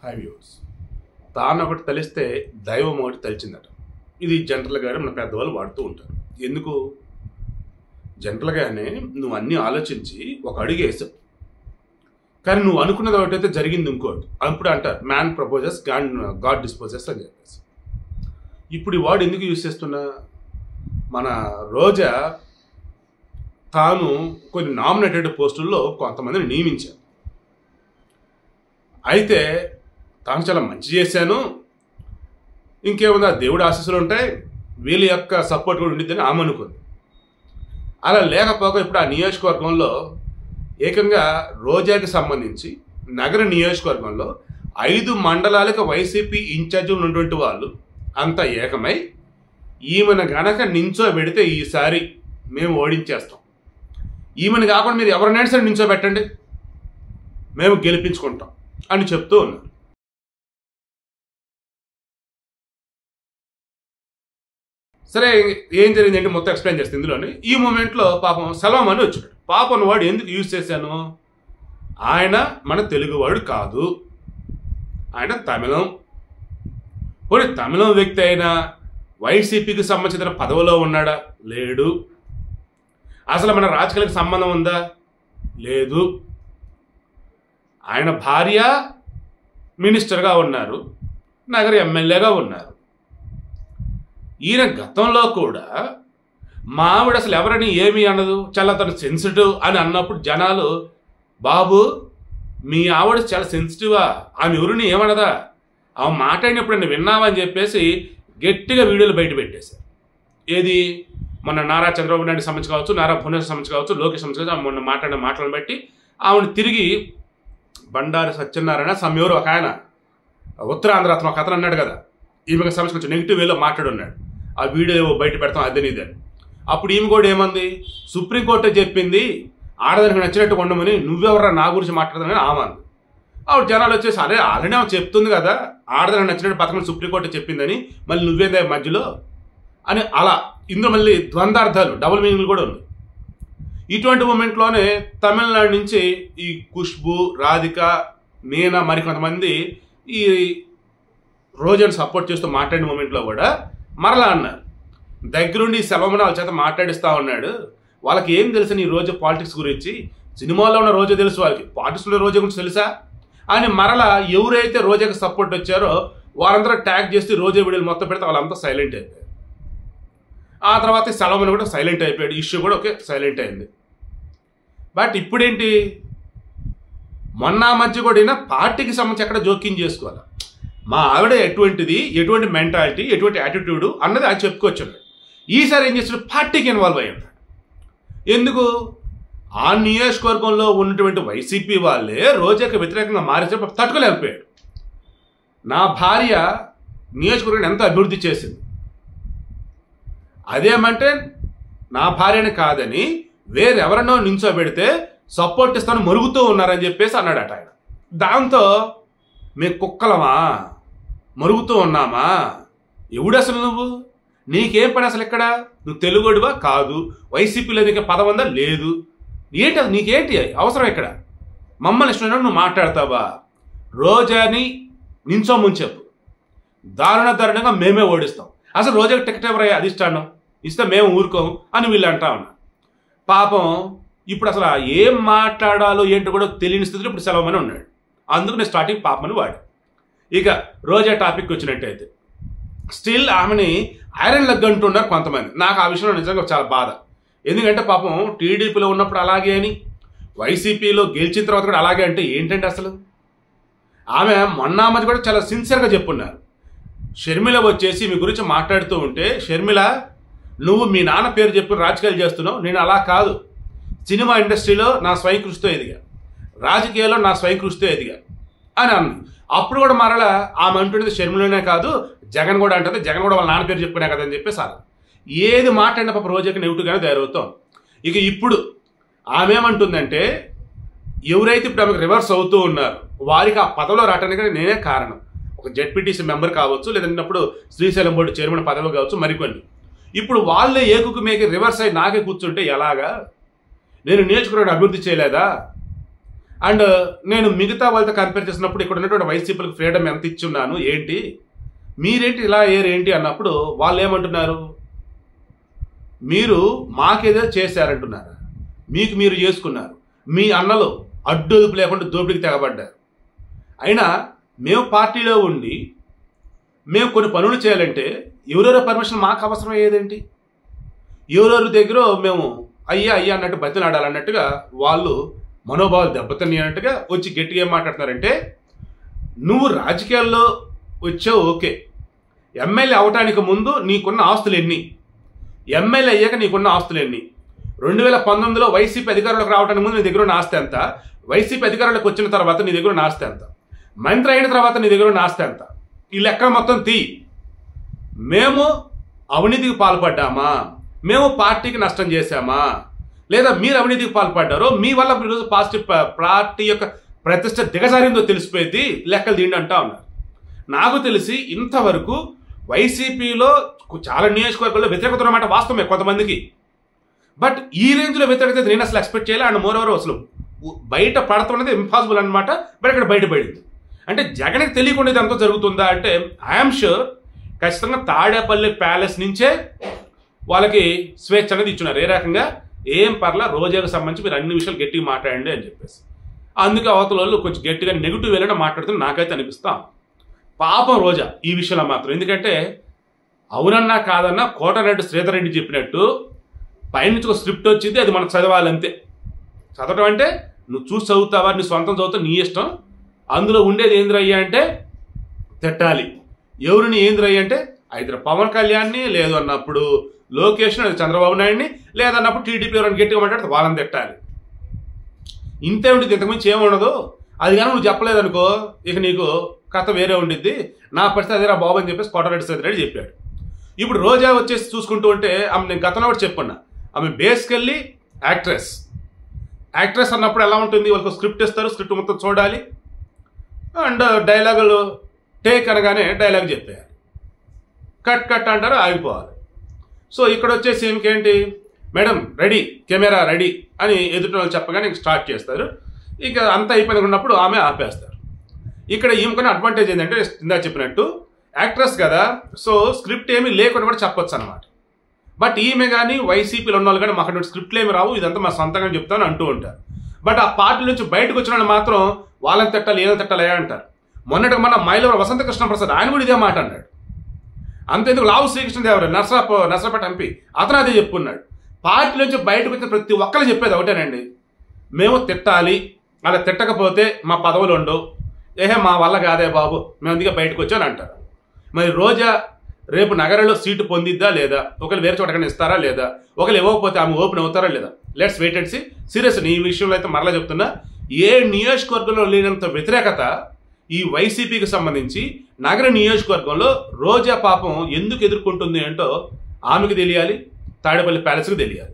high views తాను ఒకటి తలిస్తే దైవం ఒకటి తలిచిందట ఇది జనరల్గానే మన పెద్దవాళ్ళు వాడుతూ ఉంటారు ఎందుకు జనరల్గానే నువ్వు అన్నీ ఆలోచించి ఒక అడుగు వేసావు కానీ నువ్వు అనుకున్నది ఒకటైతే జరిగింది ఇంకోటి అప్పుడు అంటారు man proposes God God disposes అని చెప్పేసి ఇప్పుడు ఈ వర్డ్ ఎందుకు యూజ్ చేస్తున్నా మన రోజా తాను కొన్ని నామినేటెడ్ పోస్టుల్లో కొంతమందిని నియమించాను అయితే తాను చాలా మంచి చేశాను ఇంకేముందా దేవుడి ఆశీస్సులు ఉంటాయి వీళ్ళ యొక్క సపోర్ట్ కూడా ఉండిద్దని ఆమె అనుకుంది అలా లేకపోక ఇప్పుడు ఆ నియోజకవర్గంలో ఏకంగా రోజాకి సంబంధించి నగర నియోజకవర్గంలో ఐదు మండలాలకు వైసీపీ ఇన్ఛార్జీలు ఉన్నటువంటి వాళ్ళు అంతా ఏకమై ఈమెను గనక నించోబెడితే ఈసారి మేము ఓడించేస్తాం ఈమెను కాకుండా మీరు ఎవరినైనా సరే నించోబెట్టండి మేము గెలిపించుకుంటాం అని చెప్తూ ఉన్నారు సరే ఏం జరిగిందంటే మొత్తం ఎక్స్ప్లెయిన్ చేస్తుంది ఇందులోని ఈ మూమెంట్లో పాపం సలాం అని వచ్చాడు పాపం వాడు ఎందుకు యూజ్ చేశాను ఆయన మన తెలుగువాడు కాదు ఆయన తమిళం పోనీ తమిళం వ్యక్తి అయినా వైసీపీకి సంబంధించిన పదవిలో ఉన్నాడా లేడు అసలు మన రాజకీయాలకు సంబంధం ఉందా లేదు ఆయన భార్య మినిస్టర్గా ఉన్నారు నగర ఎమ్మెల్యేగా ఉన్నారు ఈయన గతంలో కూడా మా ఆవిడ అసలు ఎవరని ఏమీ అనదు చాలా తను సెన్సిటివ్ అని అన్నప్పుడు జనాలు బాబు మీ ఆవిడ చాలా సెన్సిటివా ఆమె ఎవరిని ఏమనదా ఆమె మాట్లాడినప్పుడు నేను విన్నావా అని చెప్పేసి గట్టిగా వీడియోలు బయట పెట్టేశారు ఏది మొన్న నారా చంద్రబాబు నాయుడు సంబంధించి కావచ్చు నారా భువనేశ్వర్ సంబంధించి కావచ్చు లోకేష్ సంబంధించి కావచ్చు ఆమె మొన్న మాట్లాడిన మాటలను బట్టి ఆమెను తిరిగి బండారి సత్యనారాయణ సమ్యూరు ఒక ఆయన ఉత్తరాంధ్ర అతను ఒక అతను అన్నాడు కదా ఈమెకు సంబంధించి కొంచెం నెగిటివ్ వేలో మాట్లాడున్నాడు ఆ వీడియో ఏవో బయట పెడతాం అదే ఇదని అప్పుడు ఈమె కూడా ఏమంది సుప్రీంకోర్టే చెప్పింది ఆడదానికి నచ్చినట్టు ఉండమని నువ్వెవరా నా గురించి మాట్లాడదని ఆమె అంది ఆవిడ జనాలు వచ్చేసి అరే ఆల్రెడీ ఆమె చెప్తుంది కదా ఆడదానికి నచ్చినట్టు పథకం సుప్రీంకోర్టు చెప్పిందని మళ్ళీ నువ్వేందా మధ్యలో అని అలా ఇందులో మళ్ళీ ద్వంద్వార్థాలు డబుల్ మీనింగ్లు కూడా ఉన్నాయి ఇటువంటి మూమెంట్లోనే తమిళనాడు నుంచి ఈ ఖుష్బు రాధిక మీనా మరికొంతమంది ఈ రోజాను సపోర్ట్ చేస్తూ మాట్లాడిన మూమెంట్లో కూడా మరలా అన్నారు దగ్గరుండి సెలవున వాళ్ళ చేత మాట్లాడిస్తూ ఉన్నాడు వాళ్ళకి ఏం తెలుసు ఈ రోజు పాలిటిక్స్ గురించి సినిమాలో ఉన్న రోజు తెలుసు వాళ్ళకి పాలిటిక్స్లో రోజా గురించి తెలుసా అని మరలా ఎవరైతే రోజాకి సపోర్ట్ వచ్చారో వారందరూ ట్యాగ్ చేసి రోజా వీడియోలు మొత్తం పెడితే వాళ్ళంతా సైలెంట్ అయిపోయారు ఆ తర్వాత సెలవుని కూడా సైలెంట్ అయిపోయాడు ఇష్యూ కూడా ఒకే సైలెంట్ అయింది బట్ ఇప్పుడేంటి మొన్న మధ్య కూడా పార్టీకి సంబంధించి ఎక్కడ జోక్యం చేసుకోవాలి మా ఆవిడ ఎటువంటిది ఎటువంటి మెంటాలిటీ ఎటువంటి యాటిట్యూడ్ అన్నది ఆయన చెప్పుకొచ్చాడు ఈసారి ఏం చేస్తాడు పార్టీకి ఇన్వాల్వ్ అయ్యాడు ఎందుకు ఆ నియోజకవర్గంలో ఉన్నటువంటి వైసీపీ వాళ్ళే రోజాకి వ్యతిరేకంగా మారేసే తట్టుకోలేకపోయాడు నా భార్య నియోజకవర్గాన్ని ఎంత అభివృద్ధి చేసింది అదేమంటే నా భార్యని కాదని వేరెవరనో నించోబెడితే సపోర్ట్ ఇస్తాను మరుగుతూ ఉన్నారని చెప్పేసి అన్నాడట ఆయన దాంతో మేము కుక్కలమా మరుగుతూ ఉన్నామా ఎవడు అసలు నువ్వు నీకేం పని అసలు ఇక్కడ నువ్వు తెలుగుడివా కాదు వైసీపీలో నీకు పదవందా లేదు ఏంటి అది నీకేంటి అవసరం ఇక్కడ మమ్మల్ని ఇష్టం నువ్వు మాట్లాడతావా రోజాని నించోమని చెప్పు దారుణ దారుణంగా మేమే ఓడిస్తాం అసలు రోజాకి టికెట్ ఎవరయ్యా అధిష్టానం ఇస్తే మేము ఊరుకోము అని వీళ్ళు అంటా ఉన్నారు పాపం ఇప్పుడు అసలు ఏం మాట్లాడాలో ఏంటో కూడా తెలియని స్థితిలో ఇప్పుడు సెలవుమని ఉన్నాడు అందుకు నేను స్టార్టింగ్ పాపమని వాడు ఇక రోజా టాపిక్ వచ్చినట్టయితే స్టిల్ ఆమెని ఐరన్ లెగ్ అంటున్నారు కొంతమంది నాకు ఆ విషయంలో నిజంగా చాలా బాధ ఎందుకంటే పాపం టీడీపీలో ఉన్నప్పుడు అలాగే అని వైసీపీలో గెలిచిన తర్వాత కూడా అలాగే అంటే ఏంటంటే అసలు ఆమె మొన్న మధ్య కూడా చాలా సిన్సియర్గా చెప్పున్నారు షర్మిల వచ్చేసి మీ గురించి మాట్లాడుతూ ఉంటే షర్మిల నువ్వు మీ నాన్న పేరు చెప్పి రాజకీయాలు చేస్తున్నావు నేను అలా కాదు సినిమా ఇండస్ట్రీలో నా స్వయం కృషితో ఎదిగా రాజకీయాల్లో నా స్వయం కృషితో ఎదిగా అని అంది అప్పుడు కూడా మరలా ఆమె అంటున్నది షర్మిలనే కాదు జగన్ కూడా అంటుంది జగన్ కూడా వాళ్ళ నాన్న పేరు చెప్పుకునే కదా అని చెప్పేసి అలా ఏది మాట్లాడిన పాప రోజుకి నెగిటివ్గానే తయారవుతాం ఇక ఇప్పుడు ఆమె ఏమంటుందంటే ఎవరైతే ఇప్పుడు ఆమెకు రివర్స్ అవుతూ ఉన్నారు వారికి ఆ పదవిలో రావడానికి నేనే కారణం ఒక జెడ్పీటీసీ మెంబర్ కావచ్చు లేదన్నప్పుడు శ్రీశైలం బోర్డు చైర్మన్ పదవి కావచ్చు మరికొన్ని ఇప్పుడు వాళ్ళే ఏకుకు మేకి రివర్స్ అయి నాకే కూర్చుంటే ఎలాగా నేను నియోజకవర్గం అభివృద్ధి చేయలేదా అండ్ నేను మిగతా వాళ్ళతో కంపేర్ చేసినప్పుడు ఇక్కడ ఉన్నటువంటి వైసీపీలకు ఫ్రీడమ్ ఎంత ఇచ్చున్నాను ఏంటి మీరేంటి ఇలా అయ్యారు ఏంటి అన్నప్పుడు వాళ్ళు ఏమంటున్నారు మీరు మాకేదో చేశారంటున్నారు మీకు మీరు చేసుకున్నారు మీ అన్నలు అడ్డొదుపు లేకుండా దోపిడికి తెగబడ్డారు అయినా మేము పార్టీలో ఉండి మేము కొన్ని పనులు చేయాలంటే ఎవరెవరో పర్మిషన్ మాకు అవసరం అయ్యేదేంటి ఎవరెవరి దగ్గర మేము అయ్యా అయ్యా అన్నట్టు బతిలాడాలన్నట్టుగా వాళ్ళు మనోభావాలు దెబ్బతిని అన్నట్టుగా వచ్చి గట్టిగా ఏం మాట్లాడుతున్నారంటే నువ్వు రాజకీయాల్లో వచ్చావు ఓకే ఎమ్మెల్యే అవటానికి ముందు నీకున్న ఆస్తులు ఎన్ని ఎమ్మెల్యే అయ్యాక నీకున్న ఆస్తులు ఎన్ని రెండు వేల పంతొమ్మిదిలో వైసీపీ అధికారంలోకి రావడానికి ముందు నీ దగ్గర ఉన్న ఆస్తి ఎంత వైసీపీ అధికారంలోకి వచ్చిన తర్వాత నీ దగ్గర ఉన్న ఆస్తి ఎంత మంత్రి అయిన తర్వాత నీ దగ్గర ఉన్న ఆస్తి ఎంత ఈ లెక్క మొత్తం తీ మేము అవినీతికి పాల్పడ్డామా మేము పార్టీకి నష్టం చేశామా లేదా మీరు అవినీతికి పాల్పడ్డారో మీ వల్ల ఈరోజు పాజిటివ్ పార్టీ యొక్క ప్రతిష్ట దిగజారిందో తెలిసిపోయింది లెక్కలు తీయండి అంటా ఉన్నారు నాకు తెలిసి ఇంతవరకు వైసీపీలో చాలా నియోజకవర్గాల్లో వ్యతిరేకత ఉన్నమాట వాస్తవమే కొంతమందికి బట్ ఈ రేంజ్లో వ్యతిరేకత నేను అసలు ఎక్స్పెక్ట్ చేయాలి అండ్ మోర్ ఓవర్ అసలు బయట పడతాం ఇంపాసిబుల్ అనమాట బట్ ఇక్కడ బయటపడింది అంటే జగన్కి తెలియకుండా ఇది అంతా జరుగుతుందా అంటే ఐఎమ్ షూర్ ఖచ్చితంగా తాడేపల్లి ప్యాలెస్ నుంచే వాళ్ళకి స్వేచ్ఛ అనేది ఇచ్చున్నారు ఏ రకంగా ఏం పర్లా రోజాకు సంబంధించి మీరు అన్ని విషయాలు గట్టిగా మాట్లాడండి అని చెప్పేసి అందుకే అవతల వాళ్ళు కొంచెం గట్టిగా నెగిటివ్ వెళ్ళినా మాట్లాడుతున్న నాకైతే అనిపిస్తాం పాపం రోజా ఈ విషయంలో మాత్రం ఎందుకంటే అవునన్నా కాదన్నా కోటరెడ్డి శ్రీధర్ రెడ్డి చెప్పినట్టు పైనుంచి ఒక స్క్రిప్ట్ వచ్చింది అది మనం చదవాలి అంతే చదవటం అంటే నువ్వు చూసి చదువుతావా నీ సొంతం చదువుతావు నీ ఇష్టం అందులో ఉండేది ఏంద్రయ్యా అంటే తిట్టాలి ఎవరిని ఏంద్రయ్య అంటే అయితే పవన్ కళ్యాణ్ని లేదు అన్నప్పుడు లోకేష్ అది చంద్రబాబు నాయుడిని లేదన్నప్పుడు టీడీపీ ఎవరైనా గట్టిగా మాట్లాడితే వాళ్ళని తిట్టాలి ఇంతే ఉండిద్ది ఇంతకుమించి ఏముండదు అది కానీ నువ్వు చెప్పలేదనుకో ఇక నీకు కథ వేరే ఉండిద్ది నా పరిస్థితి అదేరా బాబు అని చెప్పేసి కోటరెడ్డి సత్యరెడ్డి చెప్పాడు ఇప్పుడు రోజా వచ్చేసి చూసుకుంటూ ఉంటే ఆమె నేను గతంలో కూడా చెప్పన్నా ఆమె బేసికల్లీ యాక్ట్రెస్ యాక్ట్రెస్ అన్నప్పుడు ఎలా ఉంటుంది వాళ్ళకి స్క్రిప్ట్ ఇస్తారు స్క్రిప్ట్ మొత్తం చూడాలి అండ్ డైలాగులు టేక్ అనగానే డైలాగ్ చెప్పేయాలి కట్ కట్ అంటారు ఆగిపోవాలి సో ఇక్కడ వచ్చేసి ఇంకేంటి మేడం రెడీ కెమెరా రెడీ అని ఎదుటి వాళ్ళు చెప్పగానే ఇంక స్టార్ట్ చేస్తారు ఇక అంతా అయిపోయినప్పుడు ఆమె ఆపేస్తారు ఇక్కడ ఈమెకున్న అడ్వాంటేజ్ ఏంటంటే ఇందా చెప్పినట్టు యాక్ట్రెస్ కదా సో స్క్రిప్ట్ ఏమీ లేకుండా కూడా చెప్పొచ్చు అనమాట బట్ ఈమె కానీ వైసీపీలో ఉన్న వాళ్ళు కానీ మాకు స్క్రిప్ట్లు ఏమి రావు ఇదంతా మా సొంతంగా చెప్తాను అంటూ ఉంటారు బట్ ఆ పార్టీ నుంచి బయటకు వచ్చిన వాళ్ళు మాత్రం వాళ్ళని తిట్టాలి ఏదో తిట్టాలి అంటారు మొన్నటి మన మైలవరం వసంత కృష్ణ ప్రసాద్ ఆయన కూడా ఇదే మాట అన్నాడు అంతేందుకు లావు శ్రీకృష్ణదేవరాయలు నర్సరాప నర్సరాపేట ఎంపీ అతను అదే చెప్పుకున్నాడు పార్టీ నుంచి బయటకు వచ్చిన ప్రతి ఒక్కరు చెప్పేది ఒకటేనండి మేము తిట్టాలి అలా తిట్టకపోతే మా పదవులు ఉండవు ఏహే మా వల్ల కాదే బాబు మేము అందుకే బయటకు వచ్చాను అంటారు మరి రోజా రేపు నగరంలో సీటు పొందిద్దా లేదా ఒకరు వేరే చోటకన్నా ఇస్తారా లేదా ఒకరు ఇవ్వకపోతే ఆమె ఓపెన్ అవుతారా లేదా let's wait and see serious ఈ విషయంలో అయితే మరలా చెప్తున్నా ఏ నియోజకవర్గంలో లేనంత వ్యతిరేకత ఈ వైసీపీకి సంబంధించి నగర నియోజకవర్గంలో రోజా పాపం ఎందుకు ఎదుర్కొంటుంది ఏంటో ఆమెకు తెలియాలి తాడేపల్లి ప్యాలెస్కి తెలియాలి